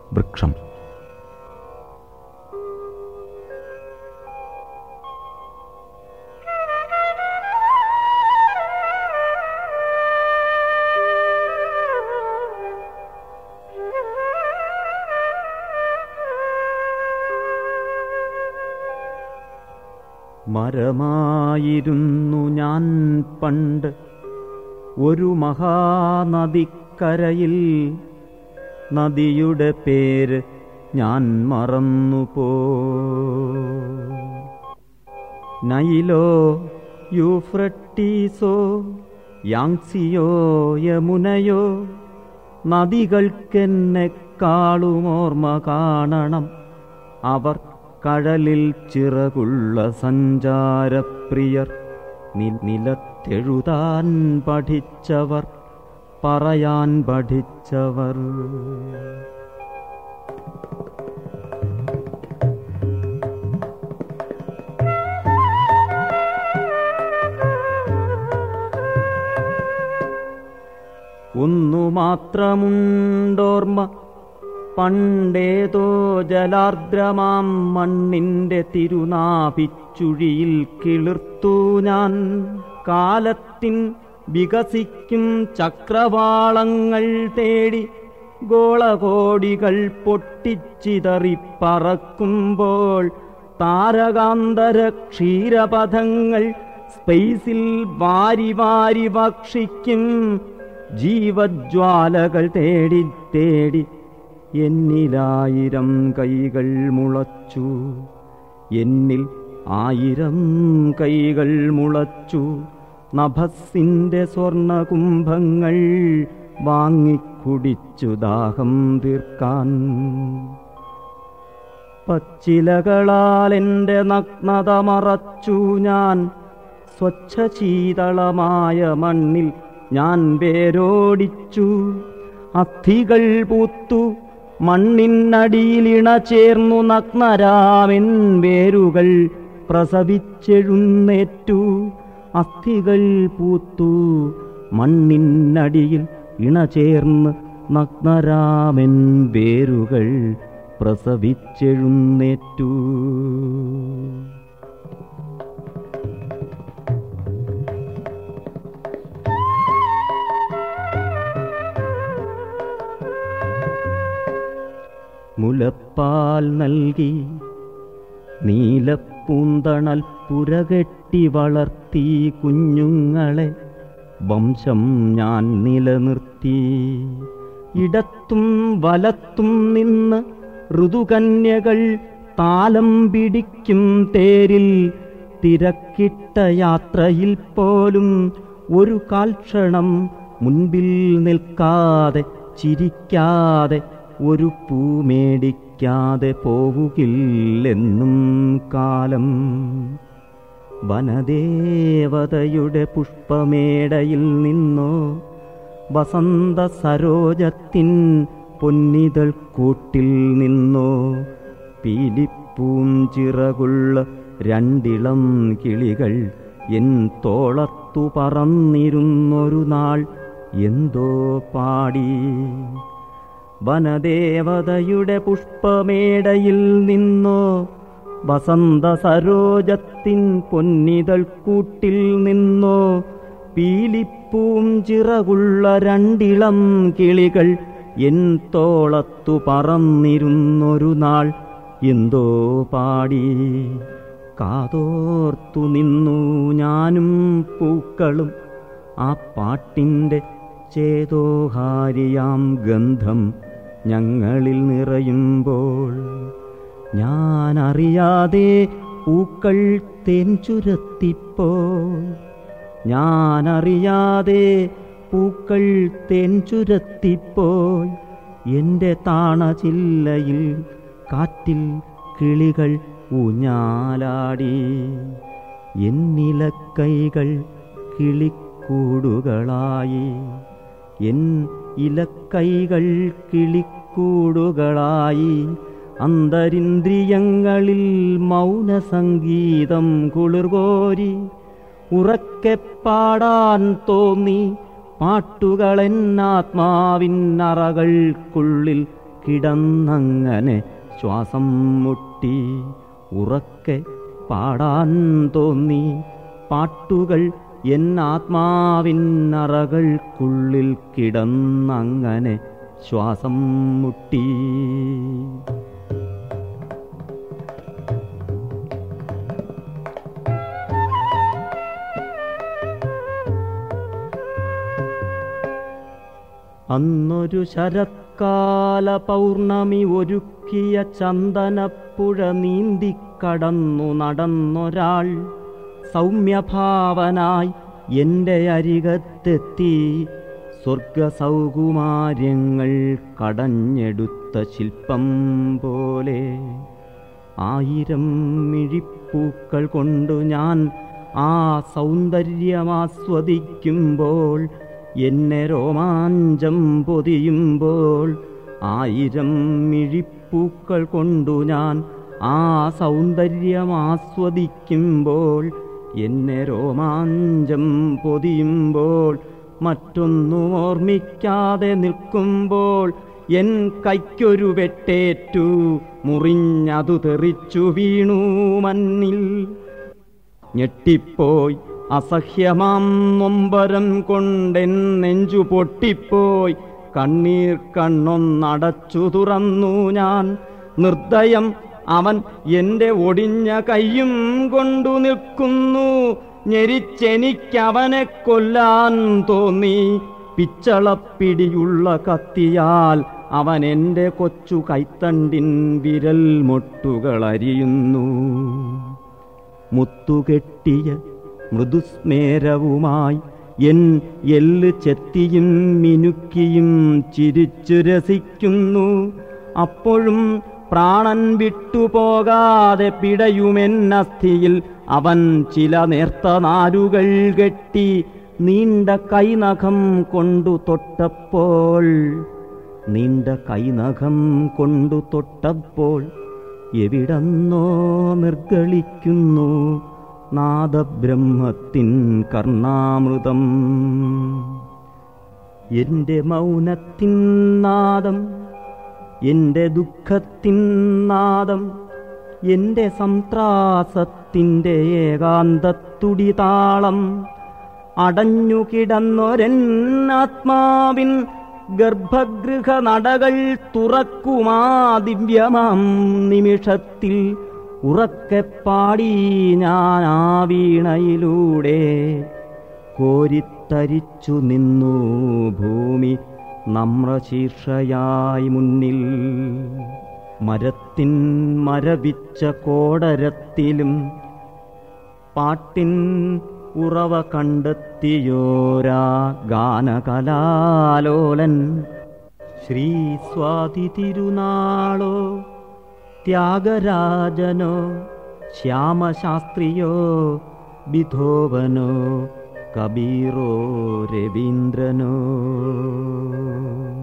വൃക്ഷം മരമായിരുന്നു ഞാൻ പണ്ട് ഒരു മഹാനദിക്കരയിൽ നദിയുടെ പേര് ഞാൻ മറന്നുപോ നൈലോ യൂഫ്രട്ടീസോ യാങ്സിയോ യമുനയോ നദികൾക്കെന്നെക്കാളുമോർമ്മ കാണണം അവർ കടലിൽ ചിറകുള്ള സഞ്ചാരപ്രിയർ നി- നിലത്തെഴുതാൻ പഠിച്ചവർ പറയാൻ പഠിച്ചവർ ഒന്നു മാത്രമുണ്ടോർമ്മ പണ്ടേതോ ജലാർദ്രമാം മണ്ണിന്റെ തിരുനാഭിച്ചുഴിയിൽ കിളിർത്തു ഞാൻ കാലത്തിൻ വികസിക്കും ചക്രവാളങ്ങൾ തേടി ഗോളകോടികൾ പൊട്ടിച്ചിതറി പറക്കുമ്പോൾ താരകാന്തര ക്ഷീരപഥങ്ങൾ സ്പേസിൽ വാരി വാരി ഭക്ഷിക്കും ജീവജ്വാലകൾ തേടി തേടി എന്നിലായിരം കൈകൾ മുളച്ചു എന്നിൽ ആയിരം കൈകൾ മുളച്ചു നഭസിന്റെ സ്വർണകുംഭങ്ങൾ വാങ്ങിക്കുടിച്ചു ദാഹം തീർക്കാൻ പച്ചിലകളാൽ എന്റെ നഗ്നത മറച്ചു ഞാൻ സ്വച്ഛ ശീതളമായ മണ്ണിൽ ഞാൻ വേരോടിച്ചു അസ്ഥികൾ പൂത്തു മണ്ണിനടിയിലിണ ചേർന്നു നഗ്നരാമൻ വേരുകൾ പ്രസവിച്ചെഴുന്നേറ്റു അസ്ഥികൾ പൂത്തു മണ്ണിനടിയിൽ ഇണ ചേർന്ന് നഗ്നരാമൻ വേരുകൾ പ്രസവിച്ചെഴുന്നേറ്റു മുലപ്പാൽ നൽകി നീലപ്പൂന്തണൽ പുരകെട്ടി വളർത്തി കുഞ്ഞുങ്ങളെ വംശം ഞാൻ നിലനിർത്തി ഇടത്തും വലത്തും നിന്ന് ഋതുകന്യകൾ താലം പിടിക്കും തേരിൽ തിരക്കിട്ട യാത്രയിൽ പോലും ഒരു കാൽക്ഷണം മുൻപിൽ നിൽക്കാതെ ചിരിക്കാതെ ഒരു പൂ മേടിക്കാതെ പോവുകില്ലെന്നും കാലം വനദേവതയുടെ പുഷ്പമേടയിൽ നിന്നോ വസന്ത സരോജത്തിൻ പൊന്നിതൾ കൂട്ടിൽ നിന്നോ പീലിപ്പൂഞ്ചിറകുള്ള രണ്ടിളം കിളികൾ എൻ തോളത്തു പറന്നിരുന്നൊരു നാൾ എന്തോ പാടി വനദേവതയുടെ പുഷ്പമേടയിൽ നിന്നോ വസന്ത സരോജത്തിൻ പൊന്നിതൾ കൂട്ടിൽ നിന്നോ പീലിപ്പൂം ചിറകുള്ള രണ്ടിളം കിളികൾ എൻ തോളത്തു പറന്നിരുന്നൊരു നാൾ എന്തോ പാടി കാതോർത്തു നിന്നു ഞാനും പൂക്കളും ആ പാട്ടിൻ്റെ ചേതോഹാരിയാം ഗന്ധം ഞങ്ങളിൽ നിറയുമ്പോൾ ഞാൻ അറിയാതെ പൂക്കൾ തേൻ ചുരത്തിപ്പോൾ ഞാൻ അറിയാതെ പൂക്കൾ തേൻ ചുരത്തിപ്പോൾ എൻ്റെ താണചില്ലയിൽ കാറ്റിൽ കിളികൾ ഊഞ്ഞാലാടി എന്നിലക്കൈകൾ കിളിക്കൂടുകളായി എൻ ഇലക്കൈകൾ കിളിക്കൂടുകളായി അന്തരിന്ദ്രിയങ്ങളിൽ മൗനസംഗീതം കുളിർകോരി ഉറക്കെ പാടാൻ തോന്നി പാട്ടുകളെന്നാത്മാവിൻ അറകൾക്കുള്ളിൽ കിടന്നങ്ങനെ ശ്വാസം മുട്ടി ഉറക്കെ പാടാൻ തോന്നി പാട്ടുകൾ എൻ ആത്മാവിന്നറകൾക്കുള്ളിൽ കിടന്നങ്ങനെ ശ്വാസം മുട്ടി അന്നൊരു ശരത്കാല പൗർണമി ഒരുക്കിയ ചന്ദനപ്പുഴ നീന്തിക്കടന്നു നടന്നൊരാൾ സൗമ്യഭാവനായി എൻ്റെ അരികത്തെത്തി സ്വർഗസൗകുമാര്യങ്ങൾ കടഞ്ഞെടുത്ത ശില്പം പോലെ ആയിരം മിഴിപ്പൂക്കൾ കൊണ്ടു ഞാൻ ആ സൗന്ദര്യമാസ്വദിക്കുമ്പോൾ എന്നെ രോമാഞ്ചം പൊതിയുമ്പോൾ ആയിരം മിഴിപ്പൂക്കൾ കൊണ്ടു ഞാൻ ആ സൗന്ദര്യമാസ്വദിക്കുമ്പോൾ എന്നെ രോമാഞ്ചം പൊതിയുമ്പോൾ മറ്റൊന്നും ഓർമ്മിക്കാതെ നിൽക്കുമ്പോൾ എൻ കൈക്കൊരു വെട്ടേറ്റു മുറിഞ്ഞതു തെറിച്ചു വീണു മണ്ണിൽ ഞെട്ടിപ്പോയി അസഹ്യമാം നൊമ്പരം കൊണ്ടെൻ നെഞ്ചു പൊട്ടിപ്പോയി കണ്ണീർ കണ്ണൊന്നടച്ചു തുറന്നു ഞാൻ നിർദ്ദയം അവൻ എന്റെ ഒടിഞ്ഞ കയ്യും കൊണ്ടു നിൽക്കുന്നു ഞെരിച്ചെനിക്കവനെ കൊല്ലാൻ തോന്നി പിച്ചളപ്പിടിയുള്ള കത്തിയാൽ അവൻ എന്റെ കൊച്ചു കൈത്തണ്ടിൻ വിരൽ മൊട്ടുകൾ അരിയുന്നു മുത്തുകെട്ടിയ മൃദുസ്മേരവുമായി എൻ എല്ല് ചെത്തിയും മിനുക്കിയും ചിരിച്ചു രസിക്കുന്നു അപ്പോഴും പ്രാണൻ വിട്ടുപോകാതെ പിടയുമെന്നസ്ഥിയിൽ അവൻ ചില നേർത്ത നാരുകൾ കെട്ടി നീണ്ട കൈനഖം കൊണ്ടു തൊട്ടപ്പോൾ നീണ്ട കൈനഖം കൊണ്ടു തൊട്ടപ്പോൾ എവിടന്നോ നിർഗളിക്കുന്നു നാദബ്രഹ്മത്തിൻ കർണാമൃതം എന്റെ മൗനത്തിൻ നാദം എന്റെ ദുഃഖത്തിൻ നാദം എന്റെ സംത്രാസത്തിൻ്റെ ഏകാന്തത്തുടി താളം അടഞ്ഞു കിടന്നൊരൻ ആത്മാവിൻ ഗർഭഗൃഹ നടകൾ തുറക്കുമാ ദിവ്യമാം നിമിഷത്തിൽ ഉറക്കെ പാടി ഞാൻ ആ വീണയിലൂടെ കോരിത്തരിച്ചു നിന്നു ഭൂമി നമ്രശീർഷയായി മുന്നിൽ മരത്തിൻ മരവിച്ച കോടരത്തിലും പാട്ടിൻ ഉറവ കണ്ടെത്തിയോരാ ഗാനകലാലോലൻ ശ്രീ സ്വാതി തിരുനാളോ ത്യാഗരാജനോ ശ്യാമശാസ്ത്രിയോ ബിധോവനോ കബീറോ രവീന്ദ്രനോ